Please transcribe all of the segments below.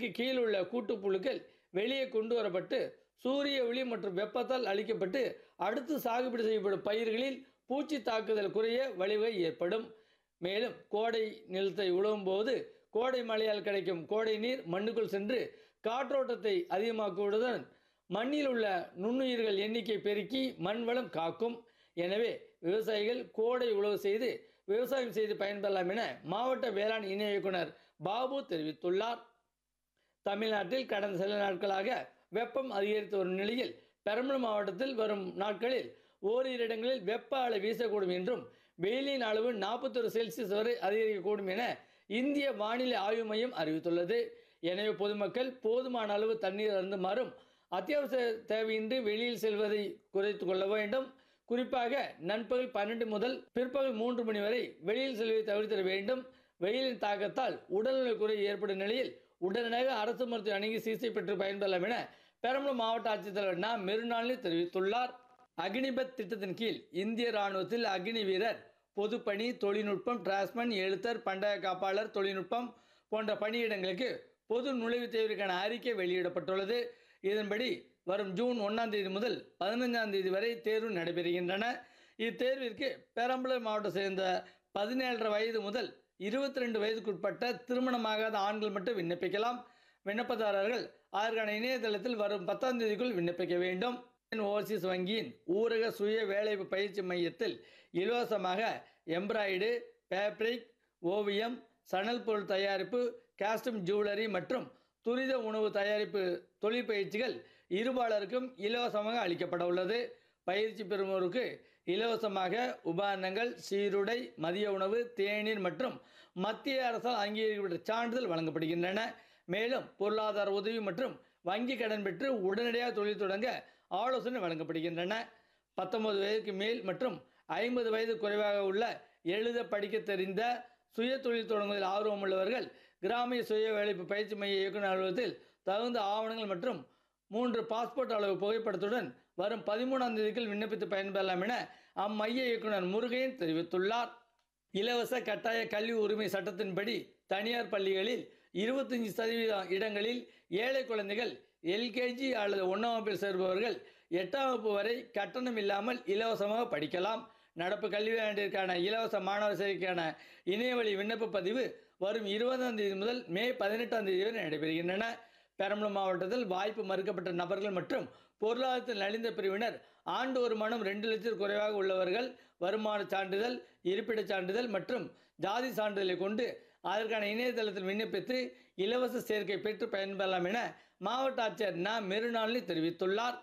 கடலுக்கு கீழ் உள்ள கூட்டுப்புழுக்கள் வெளியே கொண்டு வரப்பட்டு சூரிய ஒளி மற்றும் வெப்பத்தால் அளிக்கப்பட்டு அடுத்து சாகுபடி செய்யப்படும் பயிர்களில் பூச்சி தாக்குதல் குறைய வழிவகை ஏற்படும் மேலும் கோடை நிலத்தை உழவும் போது கோடை மழையால் கிடைக்கும் கோடை நீர் மண்ணுக்குள் சென்று காற்றோட்டத்தை அதிகமாக்குவதுடன் மண்ணில் உள்ள நுண்ணுயிர்கள் எண்ணிக்கை பெருக்கி மண் வளம் காக்கும் எனவே விவசாயிகள் கோடை உழவு செய்து விவசாயம் செய்து பயன்பெறலாம் என மாவட்ட வேளாண் இணை இயக்குனர் பாபு தெரிவித்துள்ளார் தமிழ்நாட்டில் கடந்த சில நாட்களாக வெப்பம் அதிகரித்து வரும் நிலையில் பெரம்பலூர் மாவட்டத்தில் வரும் நாட்களில் ஓரிரு இடங்களில் வெப்ப அலை வீசக்கூடும் என்றும் வெயிலின் அளவு நாற்பத்தொரு செல்சியஸ் வரை அதிகரிக்கக்கூடும் என இந்திய வானிலை ஆய்வு மையம் அறிவித்துள்ளது எனவே பொதுமக்கள் போதுமான அளவு தண்ணீர் அருந்துமாறும் அத்தியாவசிய தேவையின்றி வெளியில் செல்வதை குறைத்து கொள்ள வேண்டும் குறிப்பாக நண்பகல் பன்னெண்டு முதல் பிற்பகல் மூன்று மணி வரை வெளியில் செல்வதை தவிர்த்திட வேண்டும் வெயிலின் தாக்கத்தால் உடல்நல குறை ஏற்படும் நிலையில் உடனடியாக அரசு மருத்துவ அணுகி சிகிச்சை பெற்று பயன்பெறலாம் என பெரம்பலூர் மாவட்ட ஆட்சித்தலைவர் நா மெருநாளினி தெரிவித்துள்ளார் அக்னிபத் திட்டத்தின் கீழ் இந்திய ராணுவத்தில் அக்னி வீரர் பொதுப்பணி தொழில்நுட்பம் டிராஸ்மன் எழுத்தர் பண்டய காப்பாளர் தொழில்நுட்பம் போன்ற பணியிடங்களுக்கு பொது நுழைவுத் தேர்விற்கான அறிக்கை வெளியிடப்பட்டுள்ளது இதன்படி வரும் ஜூன் ஒன்றாம் தேதி முதல் பதினைஞ்சாம் தேதி வரை தேர்வு நடைபெறுகின்றன இத்தேர்விற்கு பெரம்பலூர் மாவட்டம் சேர்ந்த பதினேழரை வயது முதல் இருபத்தி ரெண்டு வயதுக்குட்பட்ட திருமணமாகாத ஆண்கள் மட்டும் விண்ணப்பிக்கலாம் விண்ணப்பதாரர்கள் அதற்கான இணையதளத்தில் வரும் பத்தாம் தேதிக்குள் விண்ணப்பிக்க வேண்டும் ஓவர்சீஸ் வங்கியின் ஊரக சுய வேலைவாய்ப்பு பயிற்சி மையத்தில் இலவசமாக எம்ப்ராய்டு ஃபேப்ரிக் ஓவியம் சணல் பொருள் தயாரிப்பு காஸ்டியூம் ஜுவல்லரி மற்றும் துரித உணவு தயாரிப்பு தொழில் பயிற்சிகள் இருபாலருக்கும் இலவசமாக அளிக்கப்பட உள்ளது பயிற்சி பெறுவோருக்கு இலவசமாக உபகரணங்கள் சீருடை மதிய உணவு தேநீர் மற்றும் மத்திய அரசால் அங்கீகரிக்கப்பட்ட சான்றிதழ் வழங்கப்படுகின்றன மேலும் பொருளாதார உதவி மற்றும் வங்கி கடன் பெற்று உடனடியாக தொழில் தொடங்க ஆலோசனை வழங்கப்படுகின்றன பத்தொன்பது வயதுக்கு மேல் மற்றும் ஐம்பது வயது குறைவாக உள்ள எழுத படிக்க தெரிந்த சுய தொழில் தொடங்குவதில் ஆர்வம் உள்ளவர்கள் கிராமிய சுய வேலைப்பு பயிற்சி மைய இயக்குநர் அலுவலகத்தில் தகுந்த ஆவணங்கள் மற்றும் மூன்று பாஸ்போர்ட் அளவு புகைப்படத்துடன் வரும் பதிமூணாம் தேதிக்குள் விண்ணப்பித்து பயன்பெறலாம் என அம்மைய இயக்குனர் முருகையன் தெரிவித்துள்ளார் இலவச கட்டாய கல்வி உரிமை சட்டத்தின்படி தனியார் பள்ளிகளில் இருபத்தஞ்சி சதவீதம் இடங்களில் ஏழை குழந்தைகள் எல்கேஜி அல்லது ஒன்றாம் வகுப்பில் சேர்பவர்கள் எட்டாம் வகுப்பு வரை கட்டணம் இல்லாமல் இலவசமாக படிக்கலாம் நடப்பு கல்வியாண்டிற்கான இலவச மாணவர் சேர்க்கைக்கான இணையவழி விண்ணப்ப பதிவு வரும் இருபதாம் தேதி முதல் மே பதினெட்டாம் தேதி வரை நடைபெறுகின்றன பெரம்பலூர் மாவட்டத்தில் வாய்ப்பு மறுக்கப்பட்ட நபர்கள் மற்றும் பொருளாதாரத்தில் நலிந்த பிரிவினர் ஆண்டு வருமானம் ரெண்டு லட்சம் குறைவாக உள்ளவர்கள் வருமான சான்றிதழ் இருப்பிடச் சான்றிதழ் மற்றும் ஜாதி சான்றிதழை கொண்டு அதற்கான இணையதளத்தில் விண்ணப்பித்து இலவச சேர்க்கை பெற்று பயன்பெறலாம் என மாவட்ட ஆட்சியர் ந மெருநாளினி தெரிவித்துள்ளார்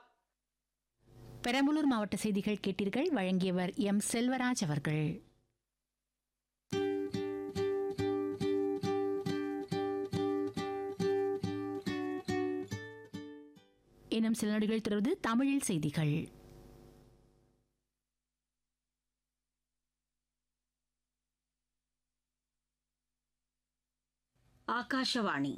பெரம்பலூர் மாவட்ட செய்திகள் கேட்டீர்கள் வழங்கியவர் எம் செல்வராஜ் அவர்கள் இன்னும் சில நொடிகள் தொடர்ந்து தமிழில் செய்திகள் ಆಕಾಶವಾಣಿ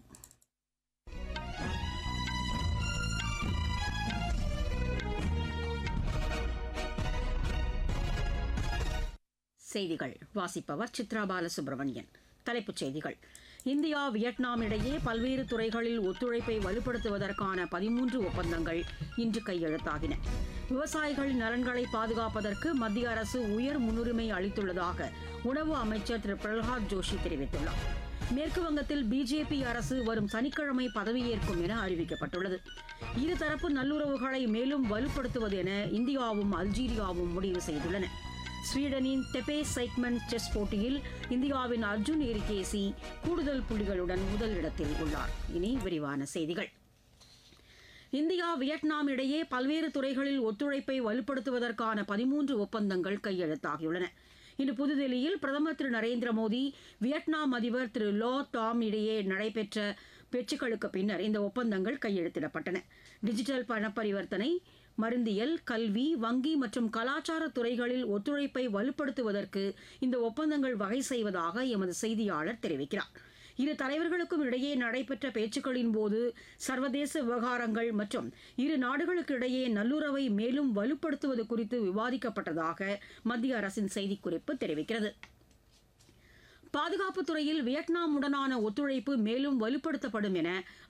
செய்திகள் வாசிப்பவர் சித்ரா பாலசுப்ரமணியன் தலைப்புச் செய்திகள் இந்தியா வியட்நாம் இடையே பல்வேறு துறைகளில் ஒத்துழைப்பை வலுப்படுத்துவதற்கான பதிமூன்று ஒப்பந்தங்கள் இன்று கையெழுத்தாகின விவசாயிகள் நலன்களை பாதுகாப்பதற்கு மத்திய அரசு உயர் முன்னுரிமை அளித்துள்ளதாக உணவு அமைச்சர் திரு பிரகலாத் ஜோஷி தெரிவித்துள்ளார் மேற்கு வங்கத்தில் பிஜேபி அரசு வரும் சனிக்கிழமை பதவியேற்கும் என அறிவிக்கப்பட்டுள்ளது இருதரப்பு நல்லுறவுகளை மேலும் வலுப்படுத்துவது என இந்தியாவும் அல்ஜீரியாவும் முடிவு செய்துள்ளன ஸ்வீடனின் தெபே சைக்மன் செஸ் போட்டியில் இந்தியாவின் அர்ஜுன் எரிகேசி கூடுதல் புள்ளிகளுடன் முதலிடத்தில் உள்ளார் இனி விரிவான செய்திகள் இந்தியா வியட்நாம் இடையே பல்வேறு துறைகளில் ஒத்துழைப்பை வலுப்படுத்துவதற்கான பதிமூன்று ஒப்பந்தங்கள் கையெழுத்தாகியுள்ளன இன்று புதுதில்லியில் பிரதமர் திரு நரேந்திர மோடி வியட்நாம் அதிபர் திரு லோ டாம் இடையே நடைபெற்ற பேச்சுக்களுக்கு பின்னர் இந்த ஒப்பந்தங்கள் கையெழுத்திடப்பட்டன டிஜிட்டல் பண பரிவர்த்தனை மருந்தியல் கல்வி வங்கி மற்றும் கலாச்சார துறைகளில் ஒத்துழைப்பை வலுப்படுத்துவதற்கு இந்த ஒப்பந்தங்கள் வகை செய்வதாக எமது செய்தியாளர் தெரிவிக்கிறார் இரு தலைவர்களுக்கும் இடையே நடைபெற்ற பேச்சுக்களின் போது சர்வதேச விவகாரங்கள் மற்றும் இரு நாடுகளுக்கு இடையே நல்லுறவை மேலும் வலுப்படுத்துவது குறித்து விவாதிக்கப்பட்டதாக மத்திய அரசின் செய்திக்குறிப்பு தெரிவிக்கிறது பாதுகாப்புத் துறையில் வியட்நாமுடனான ஒத்துழைப்பு மேலும் வலுப்படுத்தப்படும் என